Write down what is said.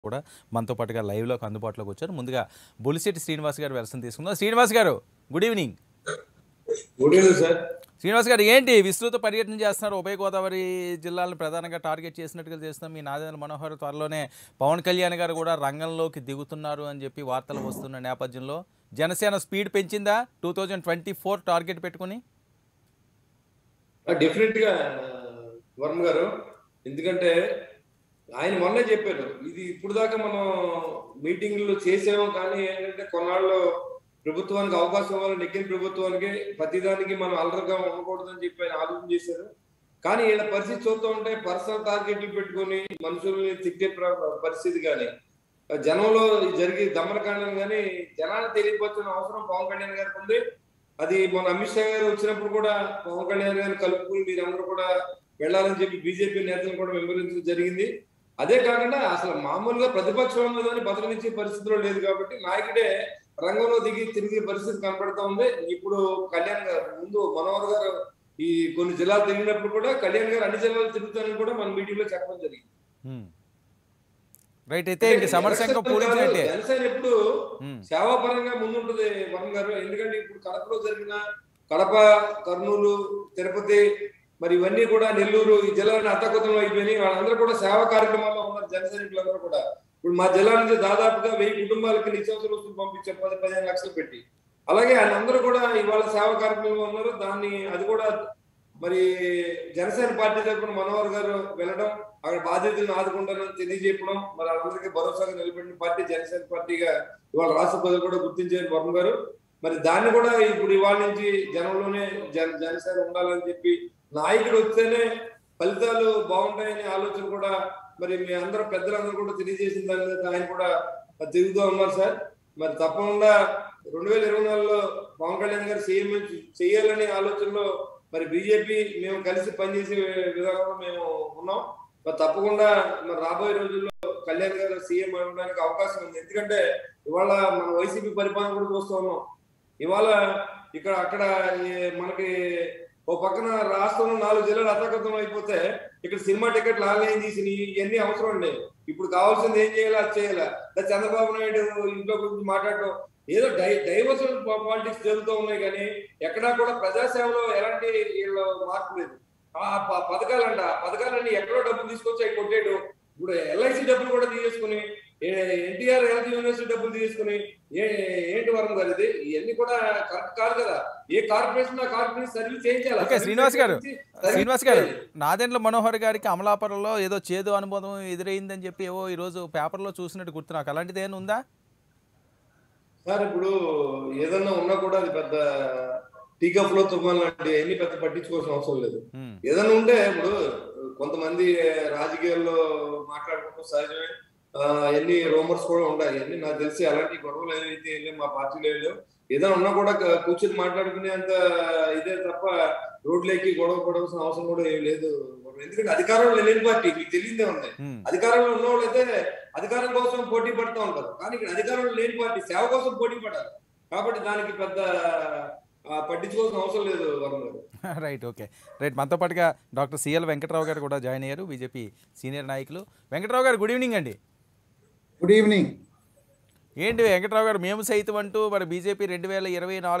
కూడా మనతో పాటుగా లైవ్లోకి అందుబాటులోకి వచ్చారు ముందుగా బొలిశెట్టి శ్రీనివాస్ గారు వెర్షన్ తీసుకుందాం Srinivas garu good evening good evening sir Srinivas garu ఏంటి విస్తృత పర్యటన చేస్తున్నారు ఉభయ గోదావరి జిల్లాలను ప్రధానంగా టార్గెట్ చేసినట్టుగా చేస్తున్నాం మీ నాదేంద్ర మనోహర్ త్వరలోనే పవన్ కళ్యాణ్ గారు కూడా రంగంలోకి దిగుతున్నారు అని చెప్పి వార్తలు వస్తున్న నేపథ్యంలో జనసేన స్పీడ్ పెంచిందా two thousand twenty four target పెట్టుకుని డెఫినెట్ గా వర్మ గారు ఎందుకంటే ఆయన మొన్నే చెప్పారు ఇది ఇప్పుడు దాకా మనం మీటింగ్లు చేసాము కానీ ఏంటంటే కొన్నాళ్ళు ప్రభుత్వానికి అవకాశం ఇవ్వాలి నెగ్గిన ప్రభుత్వానికి ప్రతిదానికి మనం అలరగా ఉండకూడదని చెప్పి ఆయన ఆలోచన చేశారు కానీ వీళ్ళ పరిస్థితి చూస్తూ ఉంటే పర్సనల్ టార్గెట్లు పెట్టుకొని మనుషుల్ని తిట్టే ప్ర- పరిస్థితి కానీ జనంలో జరిగే దమనకాండం కానీ జనానికి తెలియపోతున్న అవసరం పవన్ కళ్యాణ్ గారికి ఉంది అది మన అమిత్ షా గారు వచ్చినప్పుడు కూడా పవన్ కళ్యాణ్ గారిని కలుపుకుని మీరందరూ కూడా వెళ్ళాలని చెప్పి బీజేపీ నేతలు కూడా విమర్శించడం జరిగింది అదే కాకుండా అసలు మామూలుగా ప్రతిపక్షం ఉన్నదని బదలనిచ్చే పరిస్థితిలో లేదు కాబట్టి నాయకుడే రంగంలో దిగి తిరిగే పరిస్థితి కనపడతా ఉంది ఇప్పుడు కళ్యాణ్ గారు ముందు మనోహర్ గారు ఈ కొన్ని జిల్లాలు తిరిగినప్పుడు కూడా కళ్యాణ్ గారు అన్ని జిల్లాలు తిరుగుతానని కూడా మన మీటింగ్ లో చెప్పడం జరిగింది రైట్ అయితే ఇంక సమరశంఖం పూరించినట్టే జనసేన ఎప్పుడు Hmm. సేవాపరంగా ముందుంటది వరుణ్ గారు ఎందుకంటే ఇప్పుడు కడపలో జరిగిన కడప కర్నూలు తిరుపతి మరి ఇవన్నీ కూడా నెల్లూరు ఈ జిల్లాలని అత్తకొతం అయిపోయినాయి వాళ్ళందరూ కూడా సేవా కార్యక్రమాల్లో ఉన్నారు జన సైనికులందరూ కూడా ఇప్పుడు మా జిల్లా నుంచి దాదాపుగా వెయ్యి కుటుంబాలకి నిత్యావసర వస్తువులు పంపించారు పది పదిహేను లక్షలు పెట్టి అలాగే ఆయన అందరూ కూడా ఇవాళ సేవా కార్యక్రమంలో ఉన్నారు దాన్ని అది కూడా మరి జనసేన పార్టీ తరఫున మనోహర్ గారు వెళ్ళడం అక్కడ బాధ్యతలను ఆదుకుంటారని తెలియజెప్పడం మరి అందరికీ భరోసాగా నిలబడిన పార్టీ జనసేన పార్టీగా ఇవాళ రాష్ట్ర ప్రజలు కూడా గుర్తించారు వర్మ గారు మరి దాన్ని కూడా ఇప్పుడు ఇవాళ నుంచి జనంలోనే జన జనసేన ఉండాలని చెప్పి నాయకుడు వస్తేనే ఫలితాలు బాగుంటాయనే ఆలోచన కూడా మరి మీ అందరూ పెద్దలందరూ కూడా తెలియజేసిన దాని మీద ఆయన కూడా తిరుగుతూ ఉన్నారు సార్ మరి తప్పకుండా రెండు వేల ఇరవై నాలుగులో పవన్ కళ్యాణ్ గారు సీఎం చేయాలనే ఆలోచనలో మరి బీజేపీ మేము కలిసి పనిచేసే విధానంలో మేము ఉన్నాం మరి తప్పకుండా మరి రాబోయే రోజుల్లో కళ్యాణ్ గారు సీఎం అవడానికి అవకాశం ఉంది ఎందుకంటే ఇవాళ మన వైసీపీ పరిపాలన కూడా చూస్తూ ఉన్నాం ఇవాళ ఇక్కడ అక్కడ ఈ మనకి ఓ పక్కన రాష్ట్రంలో నాలుగు జిల్లాలు అతకతం అయిపోతే ఇక్కడ సినిమా టికెట్లు ఆన్లైన్ తీసి ఇవన్నీ అవసరం లేదు ఇప్పుడు కావాల్సింది ఏం చేయాలి అది చేయాలి లేదా చంద్రబాబు నాయుడు ఇంట్లో గురించి మాట్లాడటం ఏదో డై డైవర్షన్ పాలిటిక్స్ జరుగుతూ ఉన్నాయి కానీ ఎక్కడా కూడా ప్రజాసేవలో ఎలాంటి వీళ్ళు మార్పు లేదు ఆ ప- పథకాలంట ఆ పథకాలన్నీ ఎక్కడో డబ్బులు తీసుకొచ్చి అవి కొట్టేయడం ఇప్పుడు ఎల్ఐసి డబ్బులు కూడా తీసేసుకుని ఎన్టీఆర్ హెల్త్ యూనివర్సిటీ డబ్బులు తీసుకుని ఏ ఏంటి వరం గారు ఇది ఇవన్నీ కూడా కరెక్ట్ కాదు కదా ఏ కార్పొరేషన్ ఆ కార్పొరేషన్ సర్వీస్ చేయించాలి ఓకే, శ్రీనివాస్ గారు. సర్వీస్ శ్రీనివాస్ గారు చేయాలి. నాదెండ్ల మనోహర్ గారికి అమలాపురంలో ఏదో చేదు అనుభవం ఎదురైందని చెప్పి ఏవో ఈరోజు పేపర్లో చూసినట్టు గుర్తు నాకు అలాంటిది ఏమైనా ఉందా సార్ ఇప్పుడు ఏదన్నా ఉన్నా కూడా అది పెద్ద టీకా ఫ్లో తుఫాన్ లాంటి అన్ని పెద్ద పట్టించుకోవాల్సిన అవసరం లేదు ఉమ్, ఏదైనా ఉంటే ఇప్పుడు కొంతమంది రాజకీయాల్లో మాట్లాడుకుంటూ సహజమే ఆ, ఎన్ని రూమర్స్ కూడా ఉన్నాయి అన్ని నాకు తెలిసి అలాంటి గొడవలు ఏవైతే ఏం లేవు, మా పార్టీలో ఏం లేవు ఏదైనా ఉన్నా కూడా క- కూర్చొని మాట్లాడుకునేంత ఇదే తప్ప రోడ్లెక్కి గొడవ పడవలసిన అవసరం కూడా ఏం లేదు ఎందుకంటే అధికారంలో లేని పార్టీ మీకు తెలియదే ఉంది ఉమ్. అధికారంలో ఉన్న వాళ్ళైతే అధికారం కోసం పోటీ పడుతూ ఉంటారు కానీ ఇక్కడ అధికారంలో లేని పార్టీ సేవ కోసం పోటీ పడాలి కాబట్టి దానికి పెద్ద ఆ, పట్టించుకోవాల్సిన అవసరం లేదు వరుణ్ గారు రైట్ ఓకే రైట్ మనతో పాటుగా డాక్టర్ సిఎల్ వెంకట్రావు గారు కూడా జాయిన్ అయ్యారు బీజేపీ సీనియర్ నాయకులు వెంకట్రావు గారు గుడ్ ఈవినింగ్ అండి గుడ్ ఈవినింగ్ ఏంటి వెంకట్రావు గారు మేము సైతం అంటూ మరి బీజేపీ రెండు వేల ఇరవై నాలుగు